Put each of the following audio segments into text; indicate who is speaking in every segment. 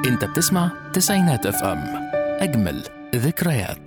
Speaker 1: انت بتسمع تسعينات اف ام اجمل ذكريات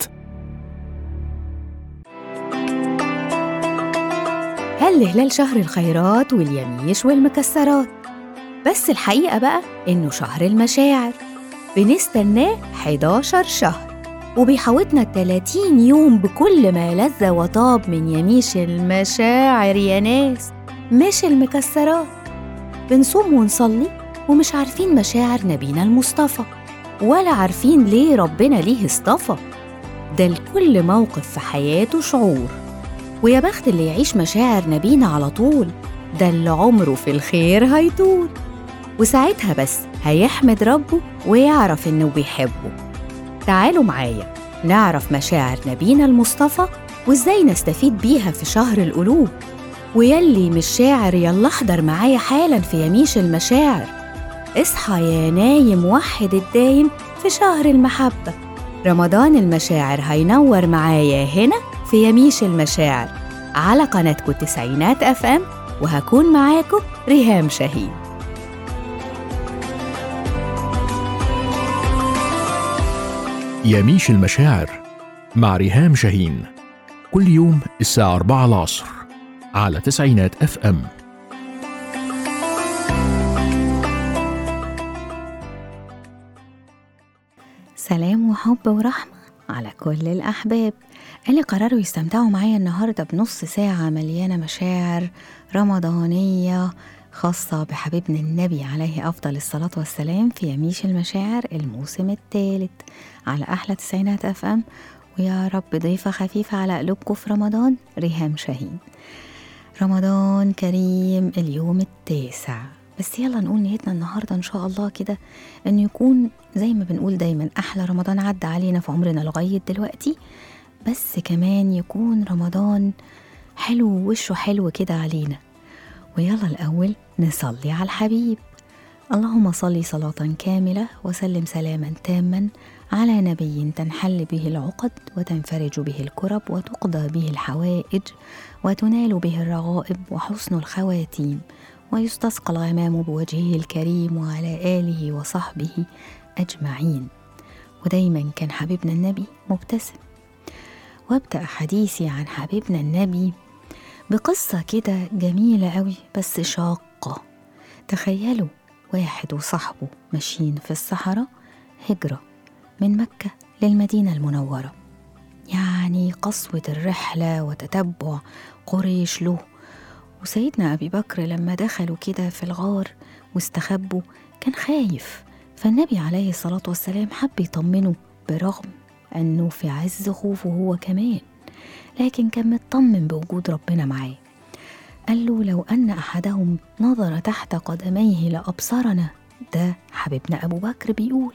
Speaker 2: هل هلال شهر الخيرات واليميش والمكسرات بس الحقيقة بقى إنه شهر المشاعر بنستناه 11 شهر وبيحوطنا 30 يوم بكل ما لذ وطاب من يميش المشاعر يا ناس مش المكسرات بنصوم ونصلي ومش عارفين مشاعر نبينا المصطفى ولا عارفين ليه ربنا ليه اصطفى ده لكل موقف في حياته شعور ويا بخت اللي يعيش مشاعر نبينا على طول ده اللي عمره في الخير هيطول وساعتها بس هيحمد ربه ويعرف إنه بيحبه تعالوا معايا نعرف مشاعر نبينا المصطفى وإزاي نستفيد بيها في شهر القلوب ويلي مش شاعر يلا احضر معايا حالا في يميش المشاعر اصحى يا نايم وحد الدايم في شهر المحبة رمضان المشاعر هينور معايا هنا في يميش المشاعر على قناتكم التسعينات اف ام وهكون معاكم ريهام شاهين
Speaker 1: يميش المشاعر مع ريهام شاهين كل يوم الساعة 4 العصر على تسعينات اف ام
Speaker 2: سلام وحب ورحمة على كل الأحباب اللي قرروا يستمتعوا معايا النهاردة بنص ساعة مليانة مشاعر رمضانية خاصة بحبيبنا النبي عليه أفضل الصلاة والسلام في يميش المشاعر الموسم الثالث على أحلى تسعينات أف أم ويا رب ضيفة خفيفة على قلوبكم في رمضان ريهام شاهين رمضان كريم اليوم التاسع بس يلا نقول نيتنا النهاردة إن شاء الله كده إنه يكون زي ما بنقول دايما أحلى رمضان عدى علينا في عمرنا لغاية دلوقتي بس كمان يكون رمضان حلو ووشه حلو كده علينا ويلا الأول نصلي على الحبيب اللهم صل صلاة كاملة وسلم سلاما تاما على نبي تنحل به العقد وتنفرج به الكرب وتقضى به الحوائج وتنال به الرغائب وحسن الخواتيم ويستسقى الغمام بوجهه الكريم وعلى آله وصحبه أجمعين ودايما كان حبيبنا النبي مبتسم وابدأ حديثي عن حبيبنا النبي بقصة كده جميلة قوي بس شاقة تخيلوا واحد وصاحبه ماشيين في الصحراء هجرة من مكة للمدينة المنورة يعني قسوة الرحلة وتتبع قريش له وسيدنا أبي بكر لما دخلوا كده في الغار واستخبوا كان خايف فالنبي عليه الصلاة والسلام حب يطمنه برغم أنه في عز خوفه هو كمان لكن كان مطمن بوجود ربنا معاه قال له لو أن أحدهم نظر تحت قدميه لأبصرنا ده حبيبنا أبو بكر بيقول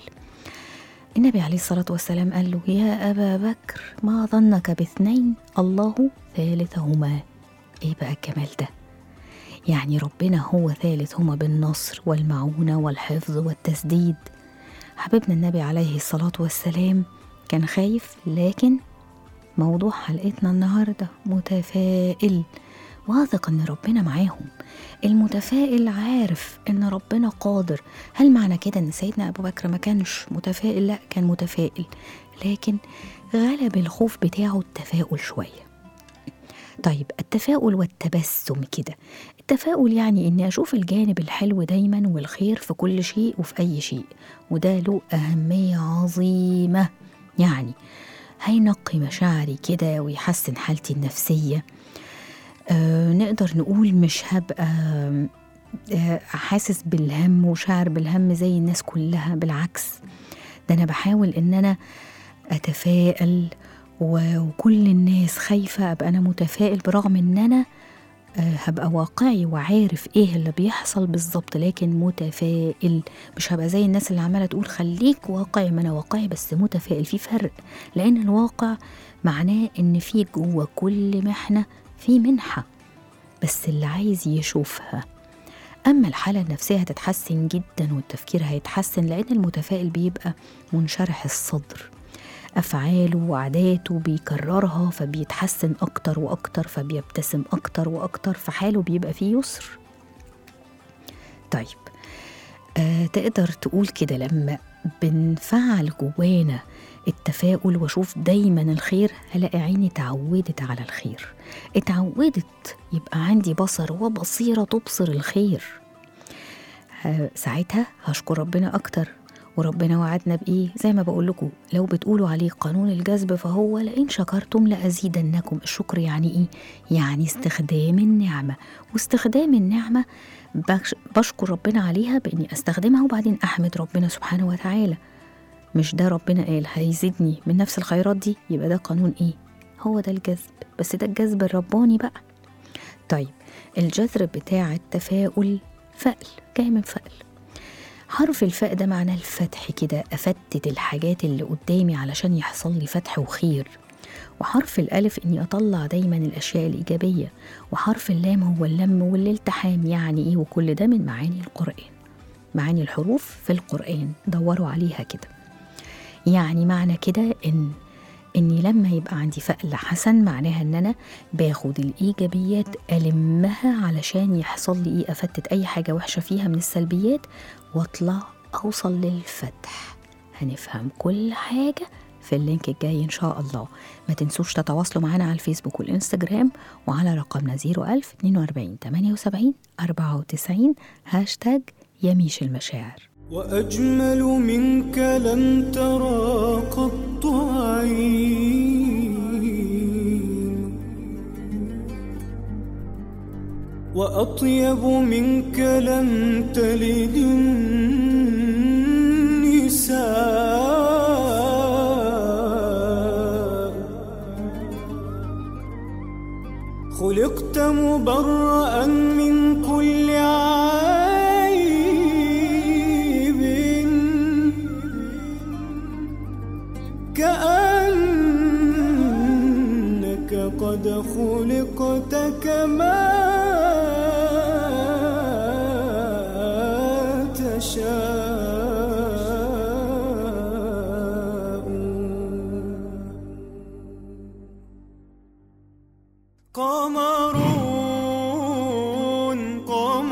Speaker 2: النبي عليه الصلاة والسلام قال له يا أبا بكر ما ظنك باثنين الله ثالثهما إيه بقى الجمال ده يعني ربنا هو ثالثهما بالنصر والمعونة والحفظ والتسديد حبيبنا النبي عليه الصلاة والسلام كان خايف لكن موضوع حلقتنا النهاردة متفائل واثق ان ربنا معاهم المتفائل عارف ان ربنا قادر هل معنى كده ان سيدنا ابو بكر ما كانش متفائل لا كان متفائل لكن غلب الخوف بتاعه التفاؤل شويه طيب التفاؤل والتبسم كده التفاؤل يعني اني اشوف الجانب الحلو دايما والخير في كل شيء وفي اي شيء وده له اهميه عظيمه يعني هينقي مشاعري كده ويحسن حالتي النفسيه آه نقدر نقول مش هبقى آه حاسس بالهم وشعر بالهم زي الناس كلها بالعكس ده انا بحاول ان انا اتفائل وكل الناس خايفة أبقى أنا متفائل برغم إن أنا هبقى واقعي وعارف إيه اللي بيحصل بالظبط لكن متفائل مش هبقى زي الناس اللي عمالة تقول خليك واقعي ما أنا واقعي بس متفائل في فرق لأن الواقع معناه إن في جوه كل محنة في منحة بس اللي عايز يشوفها أما الحالة النفسية هتتحسن جدا والتفكير هيتحسن لأن المتفائل بيبقى منشرح الصدر أفعاله وعاداته بيكررها فبيتحسن أكتر وأكتر فبيبتسم أكتر وأكتر فحاله بيبقى فيه يسر طيب آه تقدر تقول كده لما بنفعل جوانا التفاؤل واشوف دايما الخير هلاقي عيني اتعودت على الخير اتعودت يبقى عندي بصر وبصيرة تبصر الخير ه- ساعتها هشكر ربنا اكتر وربنا وعدنا بايه زي ما بقول لكم لو بتقولوا عليه قانون الجذب فهو لئن شكرتم لازيدنكم الشكر يعني ايه يعني استخدام النعمه واستخدام النعمه بش- بشكر ربنا عليها باني استخدمها وبعدين احمد ربنا سبحانه وتعالى مش ده ربنا قال هيزيدني من نفس الخيرات دي يبقى ده قانون ايه هو ده الجذب بس ده الجذب الرباني بقى طيب الجذر بتاع التفاؤل فأل جاي من فأل حرف الفاء ده معناه الفتح كده أفتت الحاجات اللي قدامي علشان يحصل لي فتح وخير وحرف الألف إني أطلع دايما الأشياء الإيجابية وحرف اللام هو اللم والالتحام يعني إيه وكل ده من معاني القرآن معاني الحروف في القرآن دوروا عليها كده يعني معنى كده إن إني لما يبقى عندي فأل حسن معناها إن أنا باخد الإيجابيات ألمها علشان يحصل لي إيه أفتت أي حاجة وحشة فيها من السلبيات وأطلع أوصل للفتح هنفهم كل حاجة في اللينك الجاي إن شاء الله ما تنسوش تتواصلوا معنا على الفيسبوك والإنستجرام وعلى رقمنا 01000 42 78 94 هاشتاج يميش المشاعر
Speaker 3: وأجمل منك لم ترى قط عين وأطيب منك لم تلد النساء خلقت مبرأ من كل عيب كأنك قد خلقت كما تشاء قمرون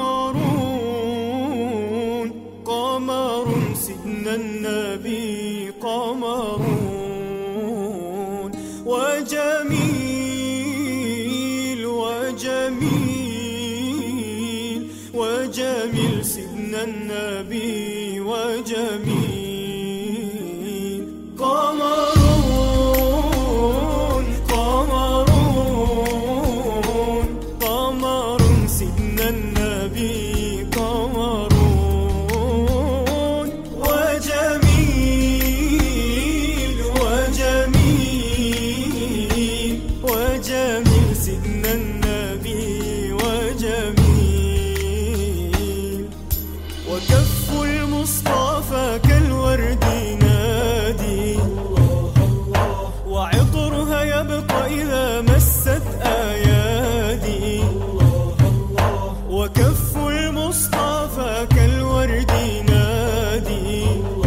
Speaker 3: قمرون قمر سيدنا النبي قمرون وجميل وجميل وجميل سيدنا النبي وجميل قمرون قمرون قمر سيدنا النبي قمرون وجميل وجميل وجميل سيدنا النبي وجميل وكف المصطفى كالورد نادي وعطرها يبقى إذا مست أيادي وكف المصطفى كالورد نادي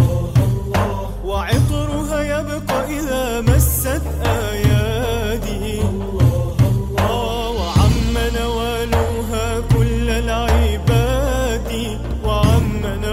Speaker 3: وعطرها يبقى إذا مست أيادي آه، وعم نوالها كل العباد وعم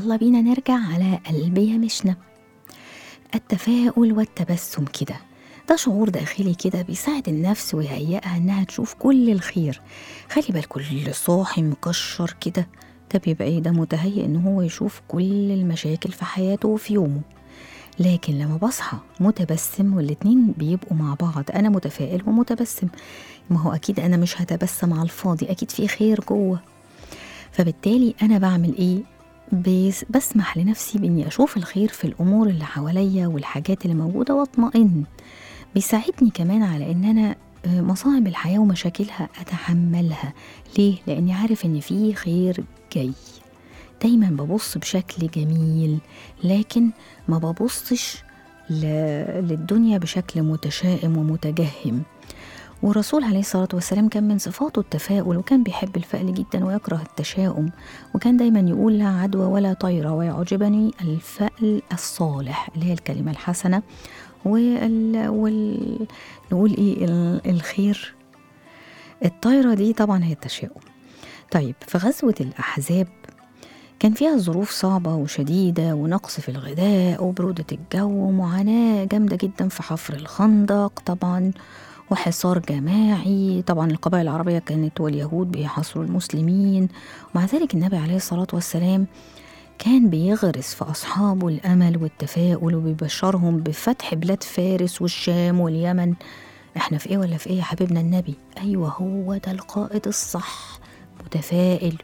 Speaker 2: يلا بينا نرجع على قلبي يا مشنا التفاؤل والتبسم كده ده شعور داخلي كده بيساعد النفس ويهيئها انها تشوف كل الخير خلي بالك اللي صاحي مكشر كده ده بيبقى ايه ده متهيئ ان هو يشوف كل المشاكل في حياته وفي يومه لكن لما بصحى متبسم والاتنين بيبقوا مع بعض انا متفائل ومتبسم ما هو اكيد انا مش هتبسم على الفاضي اكيد في خير جوه فبالتالي انا بعمل ايه بس بسمح لنفسي باني اشوف الخير في الامور اللي حواليا والحاجات اللي موجوده واطمئن بيساعدني كمان على ان انا آه، مصاعب الحياه ومشاكلها اتحملها ليه لاني عارف ان في خير جاي دايما ببص بشكل جميل لكن ما ببصش ل- للدنيا بشكل متشائم ومتجهم والرسول عليه الصلاة والسلام كان من صفاته التفاؤل وكان بيحب الفأل جدا ويكره التشاؤم وكان دايما يقول لا عدوى ولا طيرة ويعجبني الفأل الصالح اللي هي الكلمة الحسنة وال... وال... نقول ايه ال- الخير الطايرة دي طبعا هي التشاؤم طيب في غزوة الأحزاب كان فيها ظروف صعبة وشديدة ونقص في الغذاء وبرودة الجو ومعاناة جامدة جدا في حفر الخندق طبعا وحصار جماعي طبعا القبائل العربية كانت واليهود بيحاصروا المسلمين ومع ذلك النبي عليه الصلاة والسلام كان بيغرس في أصحابه الأمل والتفاؤل وبيبشرهم بفتح بلاد فارس والشام واليمن احنا في ايه ولا في ايه يا حبيبنا النبي ايوه هو ده القائد الصح متفائل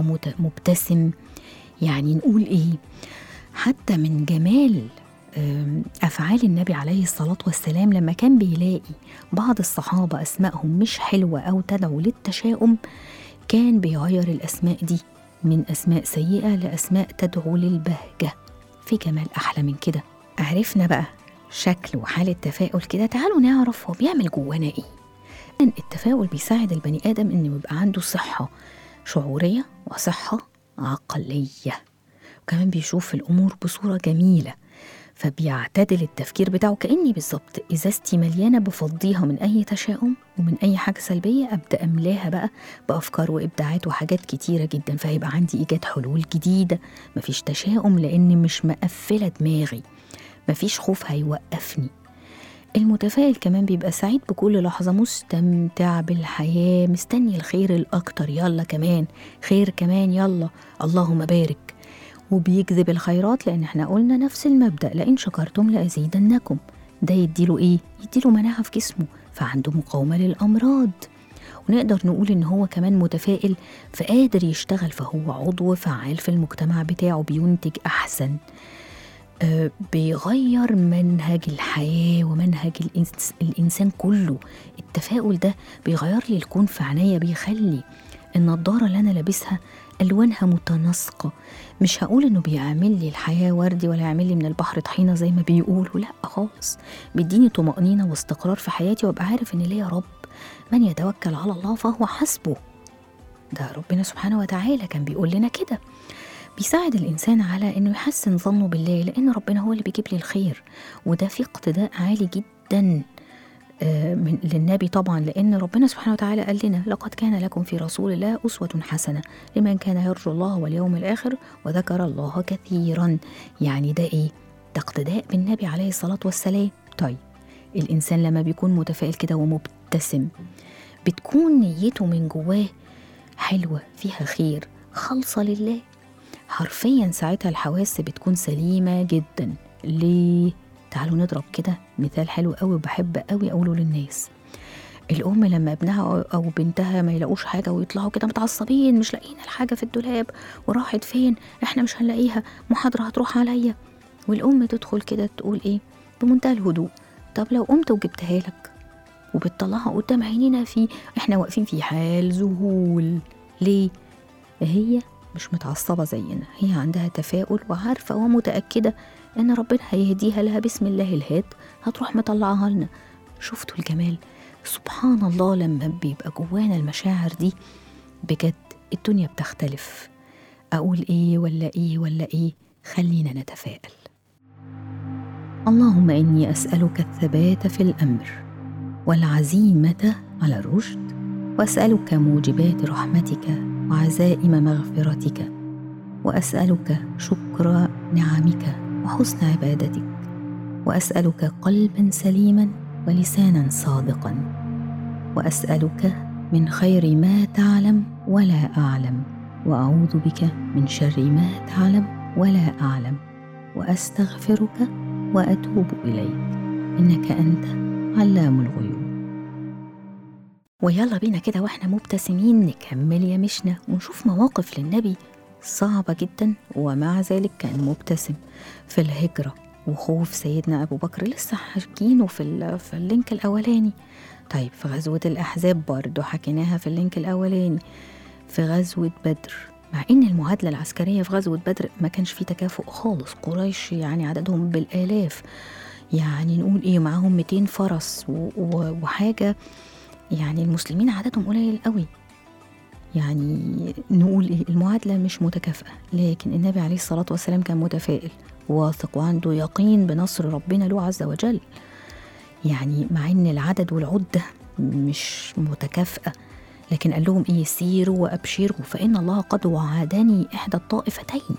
Speaker 2: ومبتسم يعني نقول ايه حتى من جمال آم، افعال النبي عليه الصلاه والسلام لما كان بيلاقي بعض الصحابه اسمائهم مش حلوه او تدعو للتشاؤم كان بيغير الاسماء دي من اسماء سيئه لاسماء تدعو للبهجه في جمال احلى من كده عرفنا بقى شكل وحال التفاؤل كده تعالوا نعرف هو بيعمل جوانا ايه التفاؤل بيساعد البني ادم انه يبقى عنده صحه شعوريه وصحه عقليه وكمان بيشوف الامور بصوره جميله فبيعتدل التفكير بتاعه كاني بالظبط ازازتي مليانه بفضيها من اي تشاؤم ومن اي حاجه سلبيه ابدا املاها بقى بافكار وابداعات وحاجات كتيره جدا فهيبقى عندي ايجاد حلول جديده مفيش تشاؤم لاني مش مقفله دماغي مفيش خوف هيوقفني المتفائل كمان بيبقى سعيد بكل لحظة مستمتع بالحياة مستني الخير الأكتر يلا كمان خير كمان يلا اللهم بارك وبيجذب الخيرات لأن احنا قلنا نفس المبدأ لئن شكرتم لأزيدنكم ده يديله إيه؟ يديله مناعة في جسمه فعنده مقاومة للأمراض ونقدر نقول إن هو كمان متفائل فقادر يشتغل فهو عضو فعال في المجتمع بتاعه بينتج أحسن آه، بيغير منهج الحياة ومنهج الإنس- الإنسان كله التفاؤل ده بيغير لي الكون في عينيا بيخلي النضارة اللي أنا لابسها ألوانها متناسقة مش هقول إنه بيعمل لي الحياة وردي ولا يعمل لي من البحر طحينة زي ما بيقولوا لأ خالص بيديني طمأنينة واستقرار في حياتي وأبقى عارف إن ليا رب من يتوكل على الله فهو حسبه ده ربنا سبحانه وتعالى كان بيقول لنا كده بيساعد الإنسان على إنه يحسن ظنه بالله لأن ربنا هو اللي بيجيب لي الخير وده في اقتداء عالي جدا آه، من للنبي طبعا لأن ربنا سبحانه وتعالى قال لنا لقد كان لكم في رسول الله أسوة حسنة لمن كان يرجو الله واليوم الآخر وذكر الله كثيرا يعني ده إيه؟ ده اقتداء بالنبي عليه الصلاة والسلام طيب الإنسان لما بيكون متفائل كده ومبتسم بتكون نيته من جواه حلوة فيها خير خالصة لله حرفيا ساعتها الحواس بتكون سليمة جدا ليه؟ تعالوا نضرب كده مثال حلو قوي وبحب قوي اقوله للناس الام لما ابنها أو- او بنتها ما يلاقوش حاجه ويطلعوا كده متعصبين مش لاقيين الحاجه في الدولاب وراحت فين احنا مش هنلاقيها محاضره هتروح عليا والام تدخل كده تقول ايه بمنتهى الهدوء طب لو قمت وجبتها لك وبتطلعها قدام عينينا في احنا واقفين في حال ذهول ليه هي مش متعصبة زينا هي عندها تفاؤل وعارفة ومتأكدة إن ربنا هيهديها لها بسم الله الهاد هتروح مطلعها لنا شفتوا الجمال سبحان الله لما بيبقى جوانا المشاعر دي بجد الدنيا بتختلف أقول إيه ولا إيه ولا إيه خلينا نتفائل اللهم إني أسألك الثبات في الأمر والعزيمة على الرشد وأسألك موجبات رحمتك وعزائم مغفرتك واسالك شكر نعمك وحسن عبادتك واسالك قلبا سليما ولسانا صادقا واسالك من خير ما تعلم ولا اعلم واعوذ بك من شر ما تعلم ولا اعلم واستغفرك واتوب اليك انك انت علام الغيوب ويلا بينا كده واحنا مبتسمين نكمل يا مشنا ونشوف مواقف للنبي صعبة جدا ومع ذلك كان مبتسم في الهجرة وخوف سيدنا أبو بكر لسه حاكينه في, ال- في اللينك الأولاني طيب في غزوة الأحزاب برضو حكيناها في اللينك الأولاني في غزوة بدر مع إن المعادلة العسكرية في غزوة بدر ما كانش فيه تكافؤ خالص قريش يعني عددهم بالآلاف يعني نقول إيه معاهم 200 فرس و- و- وحاجة يعني المسلمين عددهم قليل قوي يعني نقول إيه المعادلة مش متكافئة لكن النبي عليه الصلاة والسلام كان متفائل واثق وعنده يقين بنصر ربنا له عز وجل يعني مع ان العدد والعدة مش متكافئة لكن قال لهم ايه سيروا وابشروا فان الله قد وعدني احدى الطائفتين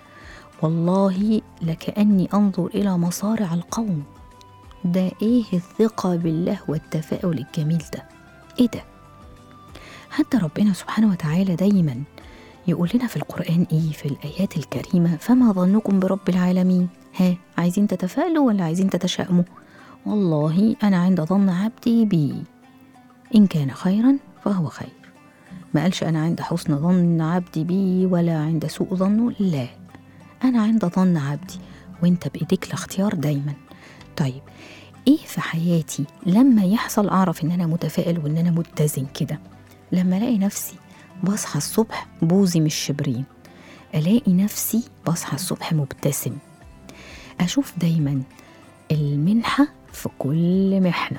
Speaker 2: والله لكاني انظر الى مصارع القوم ده ايه الثقة بالله والتفاؤل الجميل ده ايه ده حتى ربنا سبحانه وتعالى دايما يقول لنا في القرآن ايه في الآيات الكريمة فما ظنكم برب العالمين ها عايزين تتفائلوا ولا عايزين تتشائموا والله أنا عند ظن عبدي بي إن كان خيرا فهو خير ما قالش أنا عند حسن ظن عبدي بي ولا عند سوء ظنه لا أنا عند ظن عبدي وانت بإيديك الاختيار دايما طيب ايه في حياتي لما يحصل اعرف ان انا متفائل وان انا متزن كده لما الاقي نفسي بصحى الصبح بوزي مش شبرين الاقي نفسي بصحى الصبح مبتسم اشوف دايما المنحه في كل محنه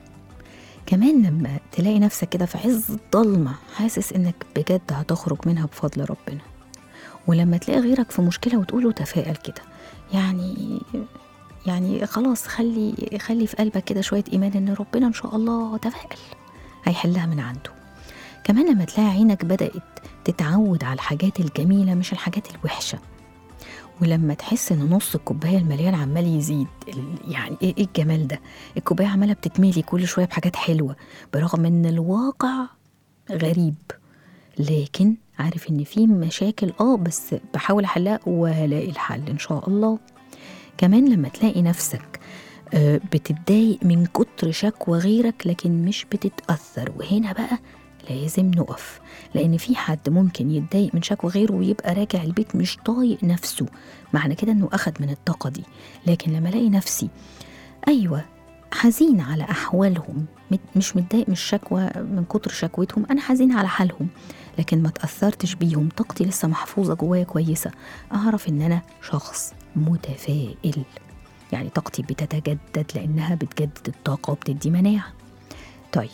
Speaker 2: كمان لما تلاقي نفسك كده في عز الضلمه حاسس انك بجد هتخرج منها بفضل ربنا ولما تلاقي غيرك في مشكله وتقوله تفائل كده يعني يعني خلاص خلي خلي في قلبك كده شويه ايمان ان ربنا ان شاء الله تفائل هيحلها من عنده كمان لما تلاقي عينك بدات تتعود على الحاجات الجميله مش الحاجات الوحشه ولما تحس ان نص الكوبايه المليان عمال يزيد ال- يعني ايه إيه الجمال ده الكوبايه عماله بتتملي كل شويه بحاجات حلوه برغم ان الواقع غريب لكن عارف ان في مشاكل اه بس بحاول احلها وهلاقي الحل ان شاء الله كمان لما تلاقي نفسك آه، بتتضايق من كتر شكوى غيرك لكن مش بتتأثر وهنا بقى لازم نقف لأن في حد ممكن يتضايق من شكوى غيره ويبقى راجع البيت مش طايق نفسه معنى كده إنه أخد من الطاقة دي لكن لما ألاقي نفسي أيوة حزين على أحوالهم مت- مش متضايق من الشكوى من كتر شكوتهم أنا حزين على حالهم لكن ما تأثرتش بيهم طاقتي لسه محفوظة جوايا كويسة أعرف إن أنا شخص متفائل يعني طاقتي بتتجدد لأنها بتجدد الطاقة وبتدي مناعة طيب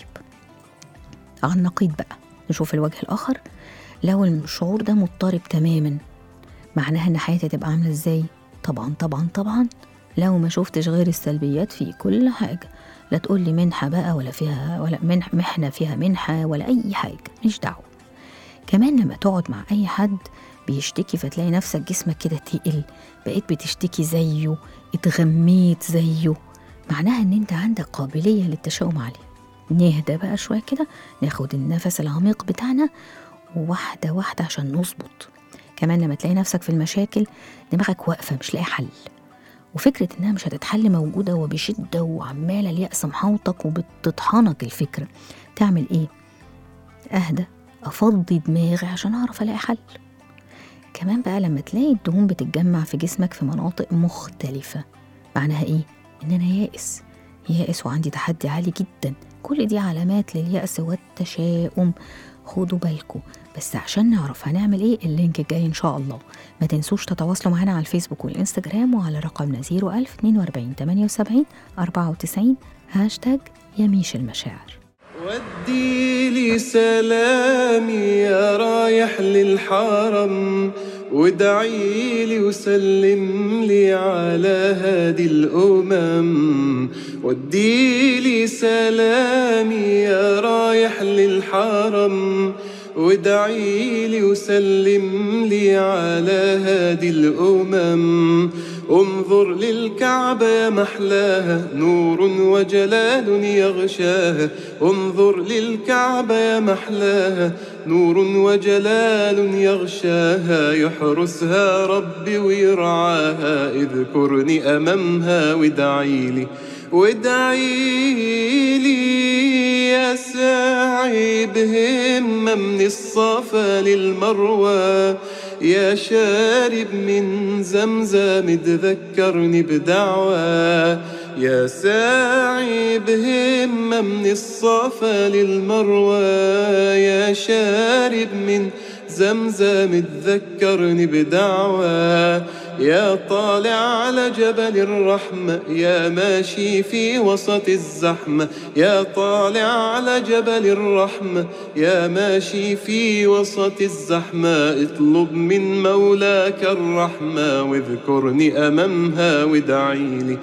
Speaker 2: على النقيض بقى نشوف الوجه الآخر لو الشعور ده مضطرب تماما معناها إن حياتي تبقى عاملة إزاي طبعا طبعا طبعا لو ما شفتش غير السلبيات في كل حاجة لا تقول لي منحة بقى ولا فيها ولا منح محنة فيها منحة ولا أي حاجة مش دعوة كمان لما تقعد مع أي حد بيشتكي فتلاقي نفسك جسمك كده تقل بقيت بتشتكي زيه اتغميت زيه معناها ان انت عندك قابلية للتشاؤم عليه نهدى بقى شوية كده ناخد النفس العميق بتاعنا واحدة واحدة عشان نظبط كمان لما تلاقي نفسك في المشاكل دماغك واقفة مش لاقي حل وفكرة إنها مش هتتحل موجودة وبشدة وعمالة اليأس محاوطك وبتطحنك الفكرة تعمل إيه؟ أهدى أفضي دماغي عشان أعرف ألاقي حل كمان بقى لما تلاقي الدهون بتتجمع في جسمك في مناطق مختلفة معناها إيه؟ إن أنا يائس يائس وعندي تحدي عالي جدا كل دي علامات لليأس والتشاؤم خدوا بالكم بس عشان نعرف هنعمل ايه اللينك الجاي ان شاء الله ما تنسوش تتواصلوا معنا على الفيسبوك والانستجرام وعلى رقمنا 01000 42 78 94 هاشتاج يميش المشاعر
Speaker 3: ودي لي سلامي يا رايح للحرم وادعي لي وسلم لي على هادي الأمم ودي لي سلامي يا رايح للحرم وادعي لي وسلم لي على هادي الأمم انظر للكعبة يا محلاها نور وجلال يغشاها انظر للكعبة يا محلاها نور وجلال يغشاها يحرسها ربي ويرعاها اذكرني أمامها وادعي لي وادعي لي يا ساعي بهمة من الصفا للمروى يا شارب من زمزم تذكرني بدعوى يا ساعي بهمة من الصفا للمروى يا شارب من زمزم تذكرني بدعوى يا طالع على جبل الرحمة يا ماشي في وسط الزحمة يا طالع على جبل الرحمة يا ماشي في وسط الزحمة اطلب من مولاك الرحمة واذكرني أمامها وادعي لي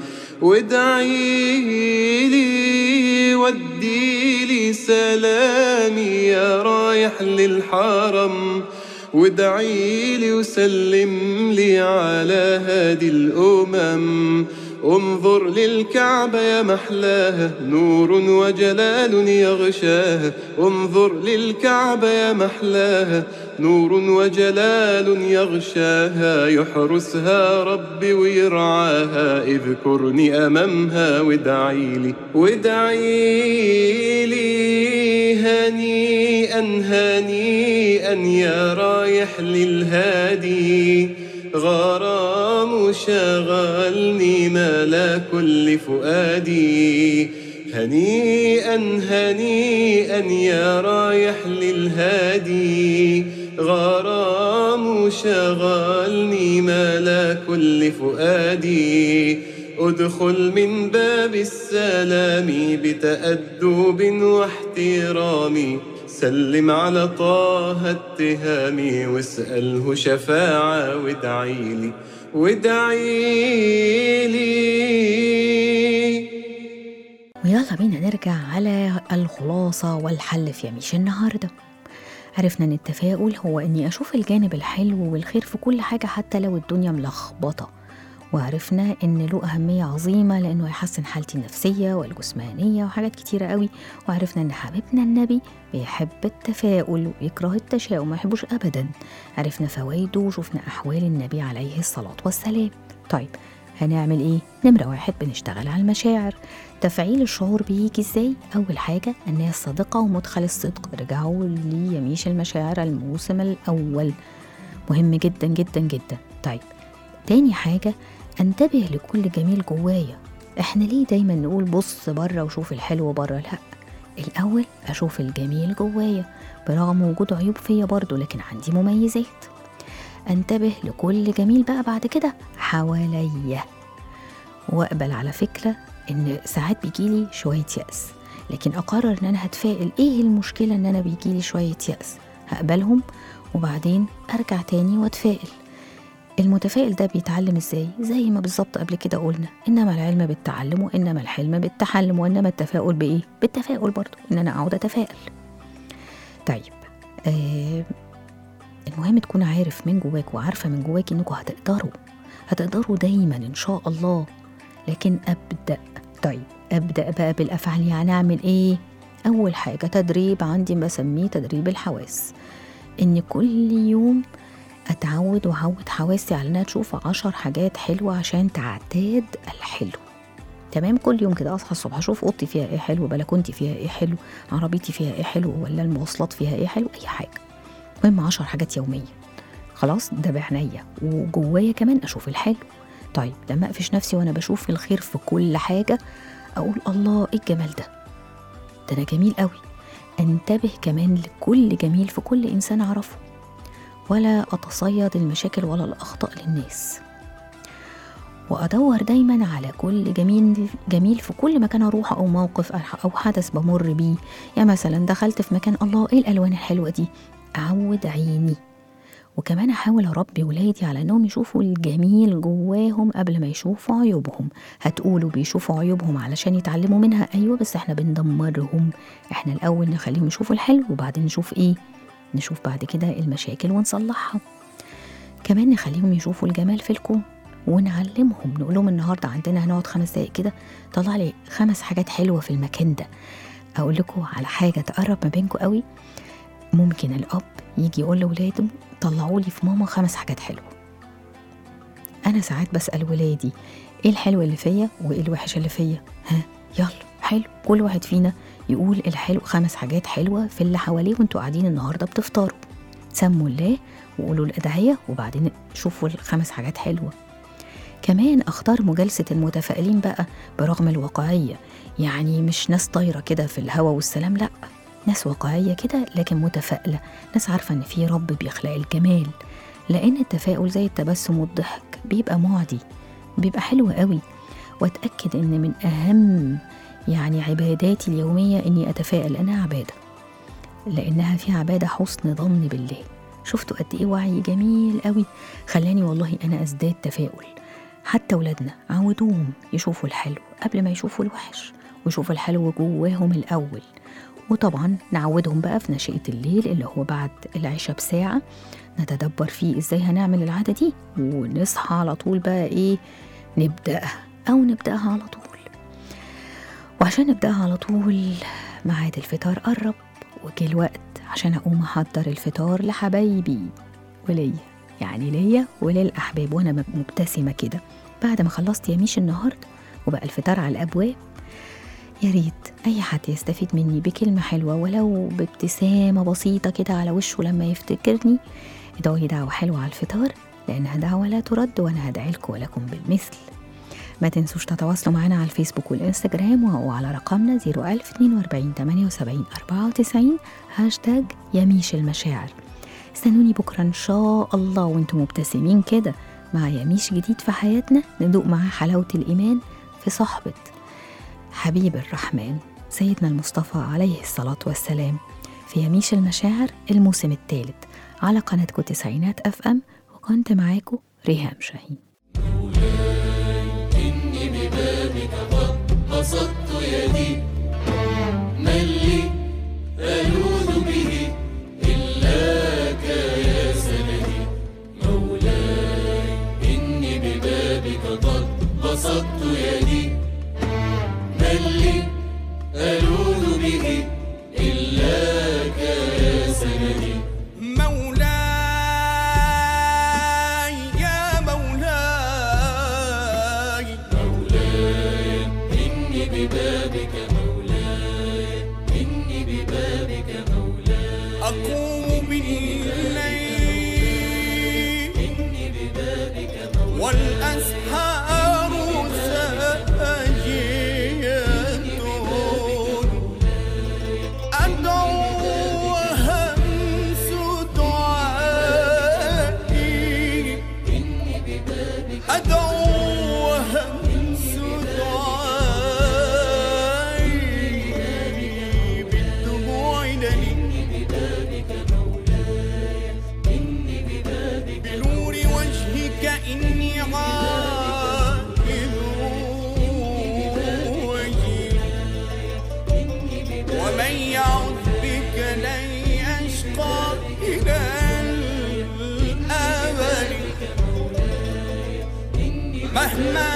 Speaker 3: وادعي لي ودي لي سلامي يا رايح للحرم وادعي لي وسلم لي على هادي الأمم انظر للكعبة يا محلاها نور وجلال يغشاها انظر للكعبة يا محلاها نور وجلال يغشاها يحرسها ربي ويرعاها اذكرني أمامها وادعي لي وادعي لي هنيئا هنيئا يا رايح للهادي غرام شغلني ملا كل فؤادي هنيئا هنيئا يا رايح للهادي غرام شغلني ملا كل فؤادي ادخل من باب السلام بتأدب واحترام سلم على طه التهامي واسأله شفاعة وادعي لي وادعي لي
Speaker 2: ويلا بينا نرجع على الخلاصة والحل في يميش النهاردة عرفنا ان التفاؤل هو اني اشوف الجانب الحلو والخير في كل حاجة حتى لو الدنيا ملخبطة وعرفنا ان له اهمية عظيمة لانه يحسن حالتي النفسية والجسمانية وحاجات كتيرة قوي وعرفنا ان حبيبنا النبي بيحب التفاؤل ويكره التشاؤم ما يحبوش ابدا عرفنا فوائده وشفنا احوال النبي عليه الصلاة والسلام طيب هنعمل ايه؟ نمرة واحد بنشتغل على المشاعر تفعيل الشعور بيجي ازاي؟ أول حاجة النية الصادقة ومدخل الصدق رجعوا ليميش المشاعر الموسم الأول مهم جدا جدا جدا طيب تاني حاجة انتبه لكل جميل جوايا احنا ليه دايما نقول بص بره وشوف الحلو بره لا الأول أشوف الجميل جوايا برغم وجود عيوب فيا برضه لكن عندي مميزات انتبه لكل جميل بقى بعد كده حواليا واقبل على فكرة ان ساعات بيجيلي شوية يأس لكن اقرر ان انا هتفائل ايه المشكلة ان انا بيجيلي شوية يأس هقبلهم وبعدين ارجع تاني واتفائل المتفائل ده بيتعلم ازاي زي ما بالظبط قبل كده قلنا انما العلم بالتعلم وانما الحلم بالتحلم وانما التفاؤل بايه بالتفاؤل برضو ان انا اقعد اتفائل طيب آه المهم تكون عارف من جواك وعارفة من جواك انكم هتقدروا هتقدروا دايما ان شاء الله لكن ابدأ طيب ابدأ بقى بالافعال يعني اعمل ايه اول حاجة تدريب عندي بسميه تدريب الحواس ان كل يوم اتعود واعود حواسي على انها تشوف عشر حاجات حلوة عشان تعتاد الحلو تمام كل يوم كده اصحى الصبح اشوف اوضتي فيها ايه حلو بلكونتي فيها ايه حلو عربيتي فيها ايه حلو ولا المواصلات فيها ايه حلو اي حاجه المهم عشر حاجات يوميا خلاص ده بعينيا وجوايا كمان اشوف الحلو طيب لما اقفش نفسي وانا بشوف الخير في كل حاجه اقول الله ايه الجمال ده ده انا جميل قوي انتبه كمان لكل جميل في كل انسان اعرفه ولا اتصيد المشاكل ولا الاخطاء للناس وادور دايما على كل جميل جميل في كل مكان اروح او موقف او حدث بمر بيه يعني مثلا دخلت في مكان الله ايه الالوان الحلوه دي اعود عيني وكمان احاول اربي ولادي على انهم يشوفوا الجميل جواهم قبل ما يشوفوا عيوبهم هتقولوا بيشوفوا عيوبهم علشان يتعلموا منها ايوه بس احنا بندمرهم احنا الاول نخليهم يشوفوا الحلو وبعدين نشوف ايه نشوف بعد كده المشاكل ونصلحها كمان نخليهم يشوفوا الجمال في الكون ونعلمهم نقول لهم النهارده عندنا هنقعد خمس دقايق كده طلع لي خمس حاجات حلوه في المكان ده اقول لكم على حاجه تقرب ما بينكم قوي ممكن الاب يجي يقول لاولاده طلعوا لي في ماما خمس حاجات حلوه انا ساعات بسال ولادي ايه الحلو اللي فيا وايه الوحش اللي فيا ها يلا حلو كل واحد فينا يقول الحلو خمس حاجات حلوه في اللي حواليه وانتوا قاعدين النهارده بتفطروا سموا الله وقولوا الأدعية وبعدين شوفوا الخمس حاجات حلوة كمان أختار مجالسة المتفائلين بقى برغم الواقعية يعني مش ناس طايرة كده في الهوا والسلام لأ ناس واقعية كده لكن متفائلة ناس عارفة إن في رب بيخلق الجمال لأن التفاؤل زي التبسم والضحك بيبقى معدي بيبقى حلو قوي وأتأكد إن من أهم يعني عباداتي اليومية إني أتفائل أنا عبادة لأنها في عبادة حسن ظن بالله شفتوا قد إيه وعي جميل قوي خلاني والله أنا أزداد تفاؤل حتى ولادنا عودوهم يشوفوا الحلو قبل ما يشوفوا الوحش ويشوفوا الحلو جواهم الأول وطبعا نعودهم بقى في نشأة الليل اللي هو بعد العشاء بساعة نتدبر فيه ازاي هنعمل العادة دي ونصحى على طول بقى ايه نبدأها أو نبدأها على طول وعشان نبدأها على طول ميعاد الفطار قرب وجه الوقت عشان أقوم أحضر الفطار لحبايبي وليا يعني ليا وللأحباب وأنا مبتسمة كده بعد ما خلصت يميش النهاردة وبقى الفطار على الأبواب يا ريت أي حد يستفيد مني بكلمة حلوة ولو بابتسامة بسيطة كده على وشه لما يفتكرني ادعوا لي دعوة حلوة على الفطار لأنها دعوة لا ترد وأنا هدعي لكم ولكم بالمثل ما تنسوش تتواصلوا معنا على الفيسبوك والإنستجرام أو على رقمنا 01042 78 94 هاشتاج يميش المشاعر استنوني بكرة إن شاء الله وانتم مبتسمين كده مع يميش جديد في حياتنا ندوق معاه حلاوة الإيمان في صحبة حبيب الرحمن سيدنا المصطفى عليه الصلاة والسلام في يميش المشاعر الموسم الثالث على قناتكم تسعينات أف أم وكنت معاكم ريهام شاهين
Speaker 3: إني ببابك قد بسطت يدي من لي ألوذ به إلاك يا سندي مولاي إني ببابك قد بسطت يدي من لي ألوذ به إلاك يا سندي
Speaker 4: مولاي يا مولاي
Speaker 3: مولاي إني ببابك مولاي إني ببابك مولاي
Speaker 4: أقوم بالليل
Speaker 3: إني ببابك مولاي
Speaker 4: والأسحار ساجية أدعو وهمس دعائي أدعو وهمس دعائي بالدموع لي بنور وجهك إني عائذ وجهي ومن يعظ بك لن يشقى إلى الأبد مهما